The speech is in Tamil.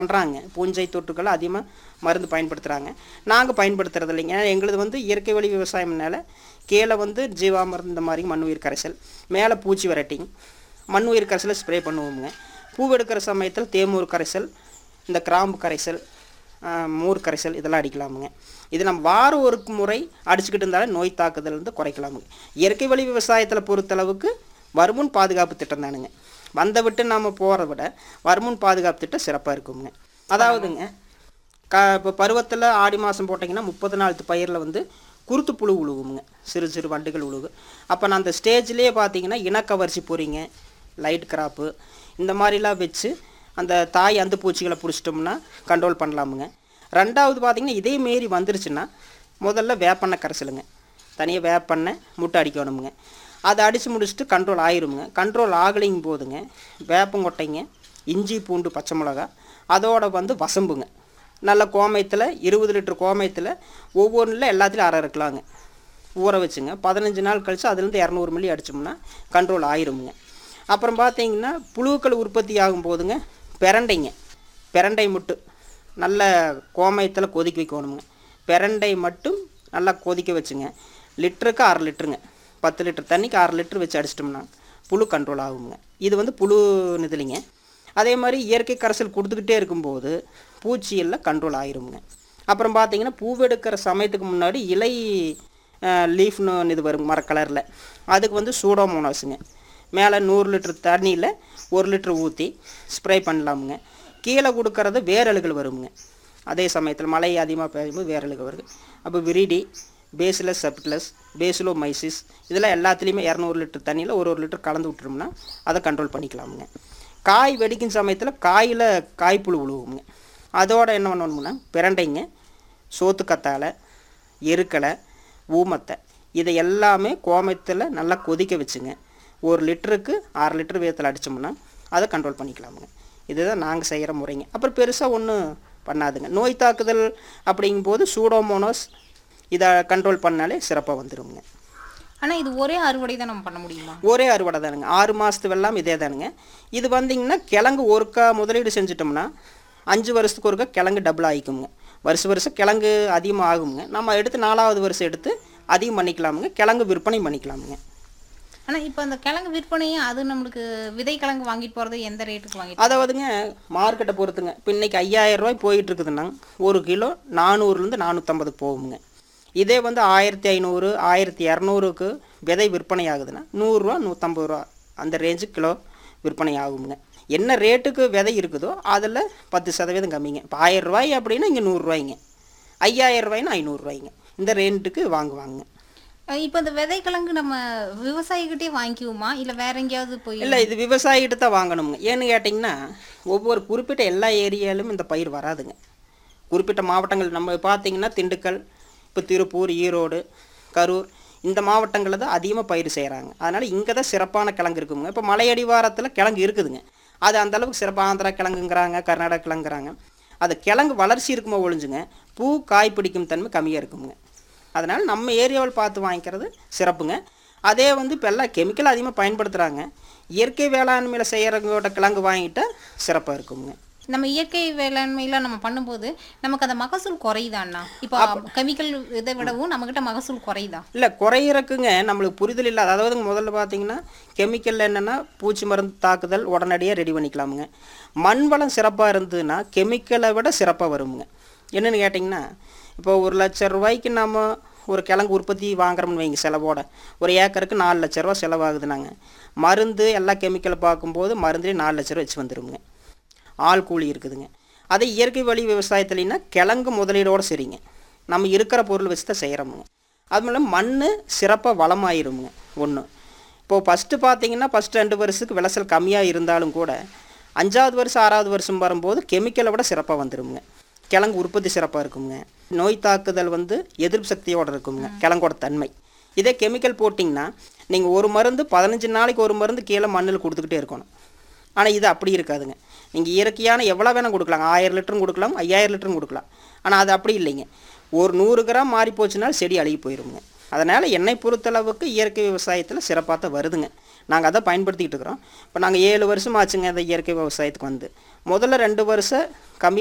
பண்ணுறாங்க பூஞ்சை தொற்றுக்கள் அதிகமாக மருந்து பயன்படுத்துகிறாங்க நாங்கள் பயன்படுத்துறது இல்லைங்க ஏன்னா எங்களுது வந்து இயற்கை வழி விவசாயம்னால கீழே வந்து ஜீவா மருந்து இந்த மாதிரி மண் உயிர் கரைசல் மேலே பூச்சி வெரைட்டிங் மண் உயிர் கரைசலை ஸ்ப்ரே பண்ணுவோமுங்க பூ எடுக்கிற சமயத்தில் தேமூர் கரைசல் இந்த கிராம்பு கரைசல் ஆஹ், மோர் கரைசல் இதெல்லாம் அடிக்கலாமுங்க இது நம்ம வாரம் ஒரு முறை அடிச்சுக்கிட்டு இருந்தாலே நோய் தாக்குதல் வந்து குறைக்கலாமுங்க இயற்கை வழி விவசாயத்தில் பொறுத்தளவுக்கு வருமுன் பாதுகாப்பு திட்டம் தானுங்க வந்த விட்டு நாம் போகிறத விட வருமுன் பாதுகாப்பு திட்டம் சிறப்பாக இருக்குங்க அதாவதுங்க க இப்போ பருவத்தில் ஆடி மாதம் போட்டிங்கன்னா முப்பது நாள் பயிரில் வந்து குருத்து புழு உழுவுங்க சிறு சிறு வண்டுகள் உழுவு அப்போ நான் அந்த ஸ்டேஜ்லேயே பார்த்தீங்கன்னா இனக்கவர்ச்சி பொறிங்க லைட் கிராப்பு இந்த மாதிரிலாம் வச்சு அந்த தாய் அந்த பூச்சிகளை பிடிச்சிட்டோம்னா கண்ட்ரோல் பண்ணலாமுங்க ரெண்டாவது பார்த்தீங்கன்னா இதே மாரி வந்துருச்சுன்னா முதல்ல வேப்பெண்ணெய் கரைசலுங்க தனியாக வேப்பெண்ணெய் முட்டை அடிக்கணுமுங்க அதை அடித்து முடிச்சுட்டு கண்ட்ரோல் ஆயிருமுங்க கண்ட்ரோல் ஆகலைங்க போதுங்க வேப்பங்கொட்டைங்க இஞ்சி பூண்டு பச்சை மிளகா அதோட வந்து வசம்புங்க நல்ல கோமயத்தில் இருபது லிட்டர் கோமயத்தில் ஒவ்வொன்றில் எல்லாத்துலையும் அரை இருக்கலாங்க ஊற வச்சுங்க பதினஞ்சு நாள் கழிச்சு அதுலேருந்து இரநூறு மில்லி அடித்தோம்னா கண்ட்ரோல் ஆயிருமுங்க அப்புறம் பார்த்தீங்கன்னா புழுக்கள் உற்பத்தி ஆகும் போதுங்க பிரண்டைங்க பிரண்டை முட்டு நல்ல கோமயத்தில் கொதிக்க வைக்கணுங்க பிரண்டை மட்டும் நல்லா கொதிக்க வச்சுங்க லிட்டருக்கு அரை லிட்டருங்க பத்து லிட்டர் தண்ணிக்கு அரை லிட்டர் வச்சு அடிச்சிட்டோம்னா புழு கண்ட்ரோல் ஆகுங்க இது வந்து புழு இதுலிங்க அதே மாதிரி இயற்கை கரைசல் கொடுத்துக்கிட்டே இருக்கும்போது பூச்சியெல்லாம் கண்ட்ரோல் ஆயிருமுங்க அப்புறம் பார்த்தீங்கன்னா பூவெடுக்கிற சமயத்துக்கு முன்னாடி இலை லீஃப்னு இது வரும் மர கலரில் அதுக்கு வந்து சூடோமோனாஸுங்க மேலே நூறு லிட்டர் தண்ணியில் ஒரு லிட்டர் ஊற்றி ஸ்ப்ரே பண்ணலாமுங்க கீழே கொடுக்கறது வேரழுகள் வருமுங்க அதே சமயத்தில் மழை அதிகமாக பெய்யும்போது வேரழுகள் வருது அப்போ விரிடி பேசிலஸ் செப்டிலஸ் பேசிலோ மைசிஸ் இதெல்லாம் எல்லாத்துலேயுமே இரநூறு லிட்டர் தண்ணியில் ஒரு ஒரு லிட்டர் கலந்து விட்டுரும்னா அதை கண்ட்ரோல் பண்ணிக்கலாமுங்க காய் வெடிக்கும் சமயத்தில் காயில் காய்ப்புழு விழுவுங்க அதோட என்ன பண்ணணும்னா பிரண்டைங்க சோத்துக்கத்தாழை எருக்கலை ஊமத்தை இதை எல்லாமே கோமயத்தில் நல்லா கொதிக்க வச்சுங்க ஒரு லிட்டருக்கு அரை லிட்டர் வேத்தில் அடித்தோம்னா அதை கண்ட்ரோல் பண்ணிக்கலாமுங்க இதுதான் நாங்கள் செய்கிற முறைங்க அப்புறம் பெருசாக ஒன்றும் பண்ணாதுங்க நோய் தாக்குதல் அப்படிங்கும்போது சூடோமோனோஸ் இதை கண்ட்ரோல் பண்ணாலே சிறப்பாக வந்துருங்க ஆனா இது ஒரே அறுவடை தான் நம்ம பண்ண முடியுமா ஒரே அறுவடை தானுங்க ஆறு மாதத்து வெள்ளாம் இதே தானுங்க இது வந்தீங்கன்னா கிழங்கு ஒருக்கா முதலீடு செஞ்சிட்டோம்னா அஞ்சு வருஷத்துக்கு ஒருக்கா கிழங்கு டபுள் ஆகிக்குங்க வருஷம் வருஷம் கிழங்கு அதிகமாக ஆகுங்க நம்ம எடுத்து நாலாவது வருஷம் எடுத்து அதிகம் பண்ணிக்கலாமுங்க கிழங்கு விற்பனை பண்ணிக்கலாமுங்க ஆனா இப்போ அந்த கிழங்கு விற்பனையும் அது நம்மளுக்கு விதை கிழங்கு வாங்கிட்டு போறது எந்த ரேட்டுக்கு வாங்கிட்டு அதாவதுங்க மார்க்கெட்டை பொறுத்துங்க இப்போ இன்னைக்கு ஐயாயிரம் ரூபாய் போயிட்டு இருக்குதுன்னா ஒரு கிலோ நானூறுலேருந்து நானூற்றம்பது போகுங்க இதே வந்து ஆயிரத்தி ஐநூறு ஆயிரத்தி இரநூறுக்கு விதை விற்பனை ஆகுதுன்னா நூறுரூவா நூற்றம்பது ரூபா அந்த ரேஞ்சுக்கு கிலோ விற்பனை ஆகுங்க என்ன ரேட்டுக்கு விதை இருக்குதோ அதில் பத்து சதவீதம் கம்மிங்க இப்போ ஆயிரம் ரூபாய் அப்படின்னா இங்கே நூறுரூவாய்ங்க ஐயாயிரம் ரூபாய்னா ஐநூறுரூவாய்ங்க இந்த ரேட்டுக்கு வாங்குவாங்க அஹ் இப்போ இந்த விதை கிழங்கு நம்ம விவசாயிகிட்டே வாங்கிக்குவோமா இல்ல வேற எங்கேயாவது போய் இல்லை இது விவசாயிகிட்ட தான் வாங்கணுங்க ஏன்னு கேட்டிங்கன்னா ஒவ்வொரு குறிப்பிட்ட எல்லா ஏரியாலும் இந்த பயிர் வராதுங்க குறிப்பிட்ட மாவட்டங்கள் நம்ம பார்த்தீங்கன்னா திண்டுக்கல் இப்போ திருப்பூர் ஈரோடு கரூர் இந்த மாவட்டங்களில் தான் அதிகமாக பயிர் செய்கிறாங்க அதனால் இங்கே தான் சிறப்பான கிழங்கு இருக்குங்க இப்போ மலையடிவாரத்தில் கிழங்கு இருக்குதுங்க அது அந்த அளவுக்கு சிறப்பாக ஆந்திரா கிழங்குங்கிறாங்க கர்நாடகா கிழங்குறாங்க அது கிழங்கு வளர்ச்சி இருக்குமோ ஒழிஞ்சுங்க பூ காய் பிடிக்கும் தன்மை கம்மியாக இருக்குங்க அதனால் நம்ம ஏரியாவில் பார்த்து வாங்கிக்கிறது சிறப்புங்க அதே வந்து இப்போ எல்லாம் கெமிக்கல் அதிகமாக பயன்படுத்துகிறாங்க இயற்கை வேளாண்மையில் செய்கிறவங்களோட கிழங்கு வாங்கிட்டா சிறப்பாக இருக்குங்க நம்ம இயற்கை வேளாண்மையில நம்ம பண்ணும்போது நமக்கு அந்த மகசூல் குறையுதாண்ணா இப்போ கெமிக்கல் இதை விடவும் நம்மகிட்ட மகசூல் குறையுதா இல்லை குறையிறக்குங்க நம்மளுக்கு புரிதல் இல்லாத அதாவது முதல்ல பார்த்தீங்கன்னா கெமிக்கல் என்னென்னா பூச்சி மருந்து தாக்குதல் உடனடியாக ரெடி பண்ணிக்கலாமுங்க மண் வளம் சிறப்பாக இருந்ததுன்னா கெமிக்கலை விட சிறப்பாக வருமுங்க என்னென்னு கேட்டிங்கன்னா இப்போ ஒரு லட்ச ரூபாய்க்கு நம்ம ஒரு கிழங்கு உற்பத்தி வாங்குறோம்னு வைங்க செலவோட ஒரு ஏக்கருக்கு நாலு லட்ச ரூபா செலவாகுதுனாங்க மருந்து எல்லா கெமிக்கலை பார்க்கும்போது மருந்துலேயே நாலு லட்ச ரூபா வச்சு வந்துருமுங்க ஆள் கூலி இருக்குதுங்க அதே இயற்கை வழி விவசாயத்துலன்னா கிழங்கு முதலீடோடு சரிங்க நம்ம இருக்கிற பொருள் வச்சு தான் செய்கிறோமுங்க அது மூலம் மண் சிறப்பாக வளமாயிருமுங்க ஒன்று இப்போது ஃபஸ்ட்டு பார்த்தீங்கன்னா ஃபஸ்ட்டு ரெண்டு வருஷத்துக்கு விளைச்சல் கம்மியாக இருந்தாலும் கூட அஞ்சாவது வருஷம் ஆறாவது வருஷம் வரும்போது கெமிக்கலை விட சிறப்பாக வந்துருமுங்க கிழங்கு உற்பத்தி சிறப்பாக இருக்குங்க நோய் தாக்குதல் வந்து எதிர்ப்பு சக்தியோடு இருக்குங்க கிழங்கோட தன்மை இதே கெமிக்கல் போட்டிங்கன்னா நீங்கள் ஒரு மருந்து பதினஞ்சு நாளைக்கு ஒரு மருந்து கீழே மண்ணில் கொடுத்துக்கிட்டே இருக்கணும் ஆனால் இது அப்படி இருக்காதுங்க நீங்கள் இயற்கையான எவ்வளோ வேணால் கொடுக்கலாம் ஆயிரம் லிட்டரும் கொடுக்கலாம் ஐயாயிரம் லிட்டரும் கொடுக்கலாம் ஆனால் அது அப்படி இல்லைங்க ஒரு நூறு கிராம் மாறி போச்சுன்னா செடி அழுகி போயிருங்க அதனால் என்னை பொறுத்தளவுக்கு இயற்கை விவசாயத்தில் சிறப்பாக தான் வருதுங்க நாங்கள் அதை பயன்படுத்திக்கிட்டு இருக்கிறோம் இப்போ நாங்கள் ஏழு வருஷம் ஆச்சுங்க இந்த இயற்கை விவசாயத்துக்கு வந்து முதல்ல ரெண்டு வருஷம் கம்மி